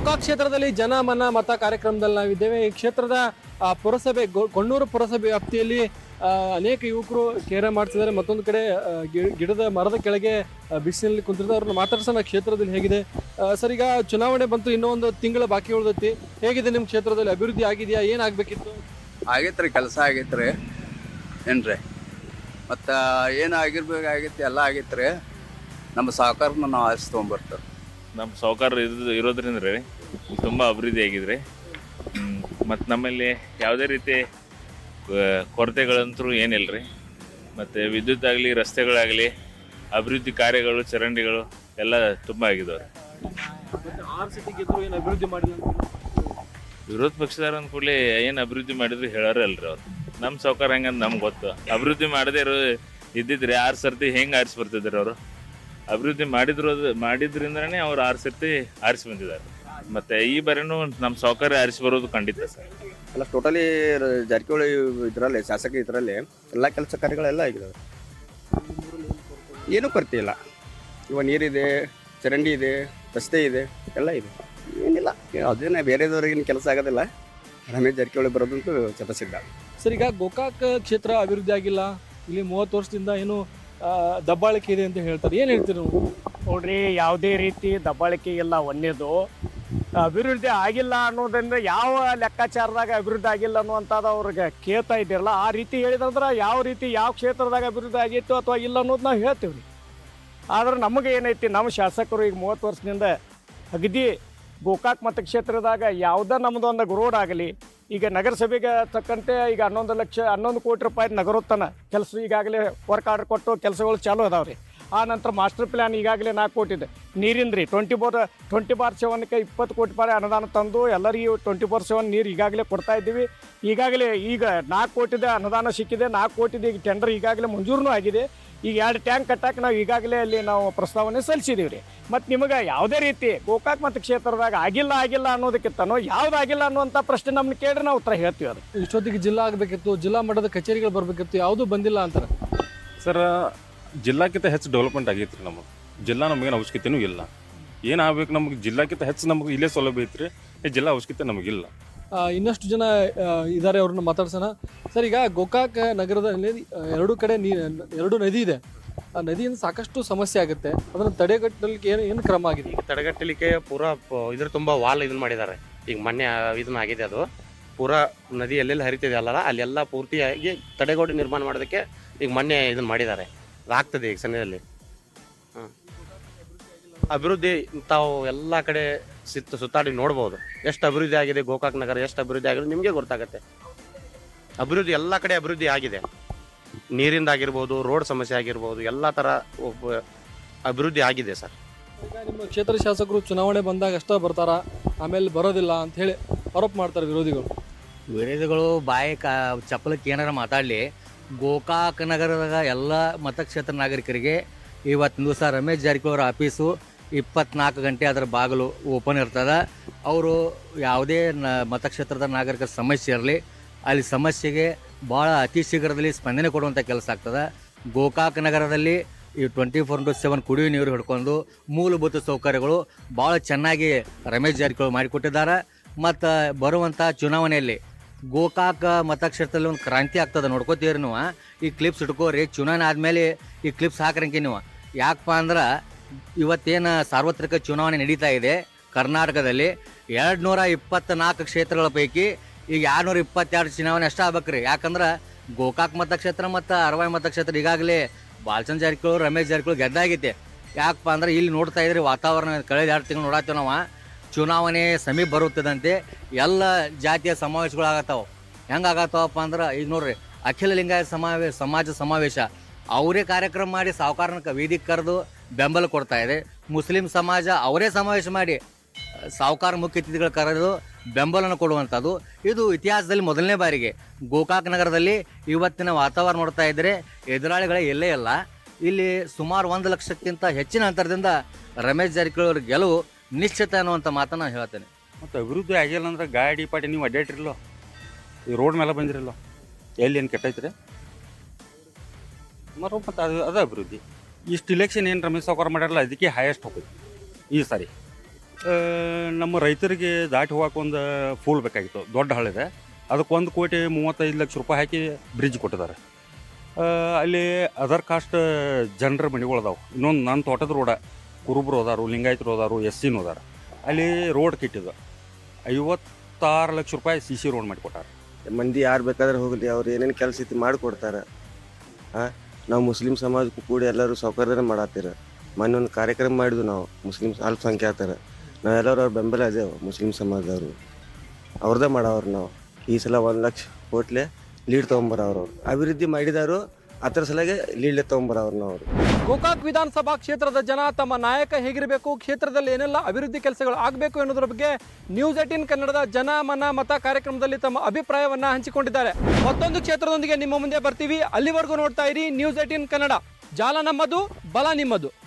ಗೋಕಾಕ್ ಕ್ಷೇತ್ರದಲ್ಲಿ ಜನ ಮನ ಮತ ಕಾರ್ಯಕ್ರಮದಲ್ಲಿ ನಾವಿದ್ದೇವೆ ಈ ಕ್ಷೇತ್ರದ ಆ, ಪುರಸಭೆ ಗೊ- ಕೊಣ್ಣೂರು ಪುರಸಭೆ ವ್ಯಾಪ್ತಿಯಲ್ಲಿ ಆ, ಅನೇಕ ಯುವಕರು ಕೇರೆ ಮಾಡ್ತಿದ್ದಾರೆ ಮತ್ತೊಂದು ಕಡೆ ಆ, ಗಿ- ಗಿಡದ ಮರದ ಕೆಳಗೆ ಆ, ಬಿಸಿಲಿನಲ್ಲಿ ಕುಂತಿರ್ತಾರೆ ಅವ್ರನ್ನ ಮಾತಾಡ್ಸೋಣ ಕ್ಷೇತ್ರದಲ್ಲಿ ಹೇಗಿದೆ ಆ, ಸರ್ ಈಗ ಚುನಾವಣೆ ಬಂತು ಇನ್ನೂ ಒಂದು ತಿಂಗಳ ಬಾಕಿ ಉಳಿದೈತಿ ಹೇಗಿದೆ ನಿಮ್ಮ ಕ್ಷೇತ್ರದಲ್ಲಿ ಅಭಿವೃದ್ಧಿ ಆಗಿದೆಯಾ ಏನಾಗಬೇಕಿತ್ತು ಆಗೈತ್ರಿ ಕೆಲಸ ಆಗೈತ್ರಿ ಏನ್ರಿ ಮತ್ತು ಏನು ಆಗಿರ್ಬೇಕಾಗೈತಿ ಎಲ್ಲ ಆಗೈತ್ರಿ ನಮ್ಮ ಸಹಕಾರನ ನಾವು ಆರಿಸಿ ತೊಗೊಂಬರ್ತಾರೆ ನಮ್ಮ ಸಾವುಕಾರ ಇರೋದು ಇರೋದ್ರಿಂದ ರೀ ತುಂಬ ಅಭಿವೃದ್ಧಿ ಆಗಿದೆ ಮತ್ತು ನಮ್ಮಲ್ಲಿ ಯಾವುದೇ ರೀತಿ ಆ, ಕೊರತೆಗಳಂತೂ ಏನಿಲ್ಲ ರೀ ಮತ್ತು ವಿದ್ಯುತ್ ಆಗಲಿ ರಸ್ತೆಗಳಾಗಲಿ ಅಭಿವೃದ್ಧಿ ಕಾರ್ಯಗಳು ಚರಂಡಿಗಳು ಎಲ್ಲ ತುಂಬ ಆಗಿದಾವೆ ಆರ್ ಸಿಟಿ ಗೆದ್ರು ಏನು ಅಭಿವೃದ್ಧಿ ಮಾಡಿಲ್ಲ ವಿರೋಧ ಪಕ್ಷದವ್ರು ಅಂದ ಕೂಡಲೇ ಏನು ಅಭಿವೃದ್ಧಿ ಮಾಡಿದ್ರು ಹೇಳೋರೇ ಅಲ್ರಿ ಅವ್ರು ನಮ್ಮ ಸಾವುಕಾರ ಹೆಂಗಂತ ನಮ್ಗೆ ಗೊತ್ತು ಅಭಿವೃದ್ಧಿ ಮಾಡದೇ ಇರೋ ಇದ್ದಿದ್ರೆ ಆರು ಸರ್ತಿ ಹೆಂಗೆ ಆರಿಸಿ ಬರ್ತಿದ್ರು ಅವರು ಅಭಿವೃದ್ಧಿ ಮಾಡಿದ್ರು ಮಾಡಿದ್ರಿಂದನೇ ಅವ್ರು ಆರು ಸರ್ತಿ ಆರಿಸಿ ಬಂದಿದ್ದಾರೆ ಮತ್ತೆ ಈ ಬಾರಿನೂ ನಮ್ಮ ಸಾವುಕಾರ ಆರಿಸಿ ಬರೋದು ಖಂಡಿತ ಸರ್ ಎಲ್ಲ ಟೋಟಲಿ ಜಾರಕಿಹೊಳಿ ಇದರಲ್ಲಿ ಶಾಸಕ ಇದರಲ್ಲಿ ಎಲ್ಲ ಕೆಲಸ ಕಾರ್ಯಗಳೆಲ್ಲ ಆಗಿದಾವೆ ಏನೂ ಕೊರತೆ ಇಲ್ಲ ಇವಾಗ ನೀರಿದೆ ಚರಂಡಿ ಇದೆ ರಸ್ತೆ ಇದೆ ಎಲ್ಲ ಇದೆ ಏನಿಲ್ಲ ಅದೇನೇ ಬೇರೆದವ್ರಿಗೆ ಕೆಲಸ ಆಗೋದಿಲ್ಲ ರಮೇಶ್ ಜಾರಕಿಹೊಳಿ ಬರೋದಂತೂ ಶತಸಿದ್ಧ ಸರ್ ಈಗ ಗೋಕಾಕ್ ಕ್ಷೇತ್ರ ಅಭಿವೃದ್ಧಿ ಆಗಿಲ್ಲ ಇಲ್ಲಿ ಮೂವತ್ತು ವರ್ಷದಿಂದ ಏನು ಆ, ದಬ್ಬಾಳಿಕೆ ಇದೆ ಅಂತ ಹೇಳ್ತಾರೆ ಏನು ಹೇಳ್ತೀರಿ ನೀವು ನೋಡ್ರಿ ಯಾವುದೇ ರೀತಿ ದಬ್ಬಾಳಿಕೆ ಇಲ್ಲ ಒಂದೇದು ಅಭಿವೃದ್ಧಿ ಆಗಿಲ್ಲ ಅನ್ನೋದ್ರಿಂದ ಯಾವ ಲೆಕ್ಕಾಚಾರದಾಗ ಅಭಿವೃದ್ಧಿ ಆಗಿಲ್ಲ ಅನ್ನುವಂಥದ್ದು ಅವ್ರಿಗೆ ಕೇಳ್ತಾ ಇದ್ದೀರಲ್ಲ ಆ ರೀತಿ ಹೇಳಿದಂದ್ರೆ ಯಾವ ರೀತಿ ಯಾವ ಕ್ಷೇತ್ರದಾಗ ಅಭಿವೃದ್ಧಿ ಆಗಿತ್ತು ಅಥವಾ ಇಲ್ಲ ಅನ್ನೋದು ನಾವು ಹೇಳ್ತೀವಿ ರೀ ಆದ್ರೆ ನಮಗೆ ಏನೈತಿ ನಮ್ಮ ಶಾಸಕರು ಈಗ ಮೂವತ್ತು ವರ್ಷದಿಂದ ಅಗದಿ ಗೋಕಾಕ್ ಮತಕ್ಷೇತ್ರದಾಗ ಯಾವುದೇ ನಮ್ಮದು ಒಂದು ರೋಡ್ ಆಗಲಿ ಈಗ ನಗರಸಭೆಗೆ ತಕ್ಕಂತೆ ಈಗ ಹನ್ನೊಂದು ಲಕ್ಷ ಹನ್ನೊಂದು ಕೋಟಿ ರೂಪಾಯಿ ನಗರೋತ್ತನ ಕೆಲಸ ಈಗಾಗಲೇ ವರ್ಕ್ ಆರ್ಡರ್ ಕೊಟ್ಟು ಕೆಲಸಗಳು ಚಾಲೂ ಅದಾವೆ ರೀ ಆ ನಂತರ ಮಾಸ್ಟರ್ ಪ್ಲ್ಯಾನ್ ಈಗಾಗಲೇ ನಾಲ್ಕು ಕೋಟಿ ಇದೆ ನೀರಿಂದ್ರಿ ಟ್ವೆಂಟಿ ಫೋರ್ ಟ್ವೆಂಟಿ ಫೋರ್ ಸೆವೆನ್ಗೆ ಇಪ್ಪತ್ತು ಕೋಟಿ ರೂಪಾಯಿ ಅನುದಾನ ತಂದು ಎಲ್ಲರಿಗೂ ಟ್ವೆಂಟಿ ಫೋರ್ ಸೆವೆನ್ ನೀರು ಈಗಾಗಲೇ ಕೊಡ್ತಾ ಇದ್ದೀವಿ ಈಗಾಗಲೇ ಈಗ ನಾಲ್ಕು ಕೋಟಿದ ಅನುದಾನ ಸಿಕ್ಕಿದೆ ನಾಲ್ಕು ಕೋಟಿದ ಈಗ ಟೆಂಡರ್ ಈಗಾಗಲೇ ಮಂಜೂರನೂ ಆಗಿದೆ ಈಗ ಎರಡು ಟ್ಯಾಂಕ್ ಕಟ್ಟಕ್ಕೆ ನಾವು ಈಗಾಗಲೇ ಅಲ್ಲಿ ನಾವು ಪ್ರಸ್ತಾವನೆ ಸಲ್ಲಿಸಿದ್ದೀವಿ ರೀ ಮತ್ತು ನಿಮಗೆ ಯಾವುದೇ ರೀತಿ ಗೋಕಾಕ್ ಮತ್ತು ಕ್ಷೇತ್ರದಾಗ ಆಗಿಲ್ಲ ಆಗಿಲ್ಲ ಅನ್ನೋದಕ್ಕಿಂತನೂ ಯಾವ್ದು ಆಗಿಲ್ಲ ಅನ್ನುವಂಥ ಪ್ರಶ್ನೆ ನಮ್ಮನ್ನ ಕೇಳಿದ್ರೆ ನಾವು ಉತ್ತರ ಹೇಳ್ತೀವಿ ಅದು ಇಷ್ಟೊತ್ತಿಗೆ ಜಿಲ್ಲಾ ಆಗಬೇಕಿತ್ತು ಜಿಲ್ಲಾ ಮಟ್ಟದ ಕಚೇರಿಗಳು ಬರಬೇಕಿತ್ತು ಯಾವುದೂ ಬಂದಿಲ್ಲ ಅಂತಾರೆ ಸರ್ ಜಿಲ್ಲಾಕ್ಕಿಂತ ಹೆಚ್ಚು ಡೆವಲಪ್ಮೆಂಟ್ ಆಗೈತ್ರಿ ನಮಗೆ ಜಿಲ್ಲಾ ನಮಗೇನು ಅವಶ್ಯಕತೆನೂ ಇಲ್ಲ ಏನಾಗಬೇಕು ನಮಗೆ ಜಿಲ್ಲಾಕ್ಕಿಂತ ಹೆಚ್ಚು ನಮಗೆ ಇಲ್ಲೇ ಸೌಲಭ್ಯ ಐತ್ರಿ ಈ ಜಿಲ್ಲಾ ಅವಶ್ಯಕತೆ ನಮಗಿಲ್ಲ ಆ, ಇನ್ನಷ್ಟು ಜನ ಆ, ಇದ್ದಾರೆ ಅವ್ರನ್ನ ಮಾತಾಡ್ಸೋಣ ಸರ್ ಈಗ ಗೋಕಾಕ್ ನಗರದಲ್ಲಿ ಆ, ಎರಡು ಕಡೆ ನೀ ಎರಡು ನದಿ ಇದೆ ಆ ನದಿಯಿಂದ ಸಾಕಷ್ಟು ಸಮಸ್ಯೆ ಆಗುತ್ತೆ ಅದನ್ನು ತಡೆಗಟ್ಟಲಿಕ್ಕೆ ಏನು ಏನು ಕ್ರಮ ಆಗಿದೆ ತಡೆಗಟ್ಟಲಿಕ್ಕೆ ಪೂರಾ ಪ- ಇದ್ರ ತುಂಬ ವಾಲ್ ಇದನ್ನ ಮಾಡಿದ್ದಾರೆ ಈಗ ಮೊನ್ನೆ ಇದನ್ನ ಆಗಿದೆ ಅದು ಪೂರಾ ನದಿ ಎಲ್ಲೆಲ್ಲಿ ಹರಿತಿದೆ ಅಲ್ಲ ಅಲ್ಲೆಲ್ಲ ಪೂರ್ತಿಯಾಗಿ ತಡೆಗೋಡೆ ನಿರ್ಮಾಣ ಮಾಡೋದಕ್ಕೆ ಈಗ ಮೊನ್ನೆ ಇದನ್ನ ಮಾಡಿದ್ದಾರೆ ಅದಾಗ್ತದೆ ಈಗ ಸನ್ನಿಧಲ್ಲಿ ಹಾಂ ಅಭಿವೃದ್ಧಿ ತಾವು ಎಲ್ಲ ಕಡೆ ಸಿತ್ತು ಸುತ್ತಾಡಿ ನೋಡ್ಬೋದು ಎಷ್ಟು ಅಭಿವೃದ್ಧಿ ಆಗಿದೆ ಗೋಕಾಕ್ ನಗರ ಎಷ್ಟು ಅಭಿವೃದ್ಧಿ ಆಗಿದೆ ನಿಮಗೆ ಗೊತ್ತಾಗುತ್ತೆ ಅಭಿವೃದ್ಧಿ ಎಲ್ಲ ಕಡೆ ಅಭಿವೃದ್ಧಿ ಆಗಿದೆ ನೀರಿಂದ ಆಗಿರ್ಬೋದು ರೋಡ್ ಸಮಸ್ಯೆ ಆಗಿರ್ಬೋದು ಎಲ್ಲ ಥರ ಒಬ್ಬ ಅಭಿವೃದ್ಧಿ ಆಗಿದೆ ಸರ್ ಈಗ ನಿಮ್ಮ ಕ್ಷೇತ್ರ ಶಾಸಕರು ಚುನಾವಣೆ ಬಂದಾಗ ಅಷ್ಟೇ ಬರ್ತಾರ ಆಮೇಲೆ ಬರೋದಿಲ್ಲ ಅಂತ ಹೇಳಿ ಆರೋಪ ಮಾಡ್ತಾರೆ ವಿರೋಧಿಗಳು ವಿರೋಧಿಗಳು ಬಾಯಿ ಕಾ ಚಪ್ಪಲಕ್ಕೆ ಏನಾರ ಮಾತಾಡಲಿ ಗೋಕಾಕ್ ನಗರದಾಗ ಎಲ್ಲ ಮತಕ್ಷೇತ್ರ ನಾಗರಿಕರಿಗೆ ಇವತ್ತಿನ ದಿವಸ ರಮೇಶ್ ಜಾರಕಿಹೊಳಿ ಅವ್ರ ಆಫೀಸು ಇಪ್ಪತ್ನಾಲ್ಕು ಗಂಟೆ ಅದರ ಬಾಗಿಲು ಓಪನ್ ಇರ್ತದೆ ಅವರು ಯಾವುದೇ ನ ಮತಕ್ಷೇತ್ರದ ನಾಗರಿಕರ ಸಮಸ್ಯೆ ಇರಲಿ ಅಲ್ಲಿ ಸಮಸ್ಯೆಗೆ ಭಾಳ ಅತಿ ಶೀಘ್ರದಲ್ಲಿ ಸ್ಪಂದನೆ ಕೊಡುವಂಥ ಕೆಲಸ ಆಗ್ತದೆ ಗೋಕಾಕ್ ನಗರದಲ್ಲಿ ಈ ಟ್ವೆಂಟಿ ಫೋರ್ ಇಂಟು ಸೆವೆನ್ ಕುಡಿಯುವ ನೀರು ಹಿಡ್ಕೊಂಡು ಮೂಲಭೂತ ಸೌಕರ್ಯಗಳು ಭಾಳ ಚೆನ್ನಾಗಿ ರಮೇಶ್ ಜಾರಕಿಹೊಳಿ ಮಾಡಿಕೊಟ್ಟಿದ್ದಾರೆ ಮತ್ತು ಬರುವಂಥ ಚುನಾವಣೆಯಲ್ಲಿ ಗೋಕಾಕ್ ಮತಕ್ಷೇತ್ರದಲ್ಲಿ ಒಂದು ಕ್ರಾಂತಿ ಆಗ್ತದೆ ನೋಡ್ಕೋತೀರಿ ನೀವು ಈ ಕ್ಲಿಪ್ಸ್ ಇಟ್ಕೋರಿ ಚುನಾವಣೆ ಆದಮೇಲೆ ಈ ಕ್ಲಿಪ್ಸ್ ಹಾಕ್ರಂಕಿ ನೀವು ಯಾಕಪ್ಪ ಅಂದ್ರೆ ಇವತ್ತೇನು ಸಾರ್ವತ್ರಿಕ ಚುನಾವಣೆ ನಡೀತಾ ಇದೆ ಕರ್ನಾಟಕದಲ್ಲಿ ಎರಡು ನೂರ ಇಪ್ಪತ್ತ್ನಾಲ್ಕು ಕ್ಷೇತ್ರಗಳ ಪೈಕಿ ಈಗ ಎರಡುನೂರ ಇಪ್ಪತ್ತೆರಡು ಚುನಾವಣೆ ಅಷ್ಟೇ ಆಗ್ಬೇಕ್ರಿ ಯಾಕಂದ್ರೆ ಗೋಕಾಕ್ ಮತಕ್ಷೇತ್ರ ಮತ್ತು ಅರವಾಯಿ ಮತಕ್ಷೇತ್ರ ಈಗಾಗಲೇ ಬಾಲಚಂದ್ರ ಜಾರಕಿಹೊಳಿ ರಮೇಶ್ ಜಾರಕಿಹೊಳಿ ಗೆದ್ದಾಗೈತೆ ಯಾಕಪ್ಪ ಅಂದ್ರೆ ಇಲ್ಲಿ ನೋಡ್ತಾ ಇದ್ರಿ ವಾತಾವರಣ ಕಳೆದ ಎರಡು ತಿಂಗಳು ನೋಡತ್ತೇವೆ ನಾವು ಚುನಾವಣೆ ಸಮೀಪ ಬರುತ್ತದಂತೆ ಎಲ್ಲ ಜಾತಿಯ ಸಮಾವೇಶಗಳು ಆಗತ್ತಾವ ಹೆಂಗೆ ಆಗತ್ತವಪ್ಪ ಅಂದ್ರೆ ಈಗ ನೋಡ್ರಿ ಅಖಿಲ ಲಿಂಗಾಯತ ಸಮಾವೇಶ ಸಮಾಜ ಸಮಾವೇಶ ಅವರೇ ಕಾರ್ಯಕ್ರಮ ಮಾಡಿ ಸಾವುಕಾರನ ವೇದಿಕೆ ಕರೆದು ಬೆಂಬಲ ಕೊಡ್ತಾ ಇದೆ ಮುಸ್ಲಿಂ ಸಮಾಜ ಅವರೇ ಸಮಾವೇಶ ಮಾಡಿ ಸಾವುಕಾರ ಮುಖ್ಯ ಅತಿಥಿಗಳು ಕರೆದು ಬೆಂಬಲನ ಕೊಡುವಂಥದ್ದು ಇದು ಇತಿಹಾಸದಲ್ಲಿ ಮೊದಲನೇ ಬಾರಿಗೆ ಗೋಕಾಕ್ ನಗರದಲ್ಲಿ ಇವತ್ತಿನ ವಾತಾವರಣ ನೋಡ್ತಾ ಇದ್ದರೆ ಎದುರಾಳಿಗಳೇ ಎಲ್ಲೇ ಇಲ್ಲ ಇಲ್ಲಿ ಸುಮಾರು ಒಂದು ಲಕ್ಷಕ್ಕಿಂತ ಹೆಚ್ಚಿನ ಅಂತರದಿಂದ ರಮೇಶ್ ಜಾರಕಿಹೊಳಿ ಅವ್ರ ಗೆಲುವು ನಿಶ್ಚಿತ ಅನ್ನುವಂಥ ಮಾತನ್ನ ಹೇಳ್ತೇನೆ ಮತ್ತು ಅಭಿವೃದ್ಧಿ ಆಗಿಲ್ಲ ಅಂದ್ರೆ ಗಾಡಿ ಪಾಟಿ ನೀವು ಅಡ್ಡಾಡ್ರಿಲ್ಲೋ ಈ ರೋಡ್ ಮೇಲೆ ಬಂದಿರಲ್ಲ ಎಲ್ಲಿ ಏನು ಕೆಟ್ಟೈತ್ರಿ ಮರು ಮತ್ತು ಅದು ಅದು ಅಭಿವೃದ್ಧಿ ಇಷ್ಟು ಇಲೆಕ್ಷನ್ ಏನು ರಮೇಶ್ ಸಾವ್ಕಾರ ಮಾಡ್ಯಾರಲ್ಲ ಅದಕ್ಕೆ ಹೈಯೆಸ್ಟ್ ಹೋಗ್ತೈತಿ ಈ ಸಾರಿ ಆ, ನಮ್ಮ ರೈತರಿಗೆ ದಾಟಿ ಹೋಗಕ್ಕೆ ಒಂದು ಫೂಲ್ ಬೇಕಾಗಿತ್ತು ದೊಡ್ಡ ಹಳ್ಳಿದೆ ಅದಕ್ಕೆ ಒಂದು ಕೋಟಿ ಮೂವತ್ತೈದು ಲಕ್ಷ ರೂಪಾಯಿ ಹಾಕಿ ಬ್ರಿಡ್ಜ್ ಕೊಟ್ಟಿದ್ದಾರೆ ಆ, ಅಲ್ಲಿ ಅದರ್ ಕಾಸ್ಟ್ ಜನರ ಮನೆಗಳು ಅದಾವೆ ಇನ್ನೊಂದು ನನ್ನ ತೋಟದ ರೋಡ ಕುರುಬ್ರು ಅದಾರು ಲಿಂಗಾಯತರು ಅದಾರು ಎಸ್ ಸಿನೂ ಅದಾರ ಅಲ್ಲಿ ರೋಡ್ ಕಿಟ್ಟಿದ್ದು ಐವತ್ತಾರು ಲಕ್ಷ ರೂಪಾಯಿ ಸಿ ಸಿ ರೋಡ್ ಮಾಡಿಕೊಟ್ಟಾರೆ ಮಂದಿ ಯಾರು ಬೇಕಾದ್ರೆ ಹೋಗಲಿ ಅವ್ರು ಏನೇನು ಕೆಲಸ ಐತಿ ಮಾಡಿಕೊಡ್ತಾರೆ ಹಾಂ ನಾವು ಮುಸ್ಲಿಂ ಸಮಾಜಕ್ಕೂ ಕೂಡಿ ಎಲ್ಲರೂ ಸೌಕರ್ಯನ ಮಾಡತ್ತೀರ ಮೊನ್ನೆ ಒಂದು ಕಾರ್ಯಕ್ರಮ ಮಾಡಿದ್ವು ನಾವು ಮುಸ್ಲಿಂ ಅಲ್ಪಸಂಖ್ಯಾತರ ನಾವೆಲ್ಲರೂ ಅವ್ರ ಬೆಂಬಲ ಅದೇವು ಮುಸ್ಲಿಂ ಸಮಾಜದವರು ಅವ್ರದ್ದೇ ಮಾಡವ್ರು ನಾವು ಈ ಸಲ ಒಂದು ಲಕ್ಷ ಕೋಟ್ಲೆ ಲೀಡ್ ತೊಗೊಂಬರವ್ರು ಅವ್ರು ಅಭಿವೃದ್ಧಿ ಮಾಡಿದಾರು ಅದರ ಸಲಗೆ ಲೀಡ್ಲೆ ತೊಗೊಂಬರವ್ರು ನಾವು ಅವರು ಗೋಕಾಕ್ ವಿಧಾನಸಭಾ ಕ್ಷೇತ್ರದ ಜನ ತಮ್ಮ ನಾಯಕ ಹೇಗಿರಬೇಕು ಕ್ಷೇತ್ರದಲ್ಲಿ ಏನೆಲ್ಲ ಅಭಿವೃದ್ಧಿ ಕೆಲಸಗಳು ಆಗಬೇಕು ಎನ್ನುವುದರ ಬಗ್ಗೆ ನ್ಯೂಸ್ ಏಟೀನ್ ಕನ್ನಡದ ಜನ ಮನ ಮತ ಕಾರ್ಯಕ್ರಮದಲ್ಲಿ ತಮ್ಮ ಅಭಿಪ್ರಾಯವನ್ನ ಹಂಚಿಕೊಂಡಿದ್ದಾರೆ ಮತ್ತೊಂದು ಕ್ಷೇತ್ರದೊಂದಿಗೆ ನಿಮ್ಮ ಮುಂದೆ ಬರ್ತೀವಿ ಅಲ್ಲಿವರೆಗೂ ನೋಡ್ತಾ ಇರಿ ನ್ಯೂಸ್ ಏಟೀನ್ ಕನ್ನಡ ಜಾಲ ನಮ್ಮದು ಬಲ ನಿಮ್ಮದು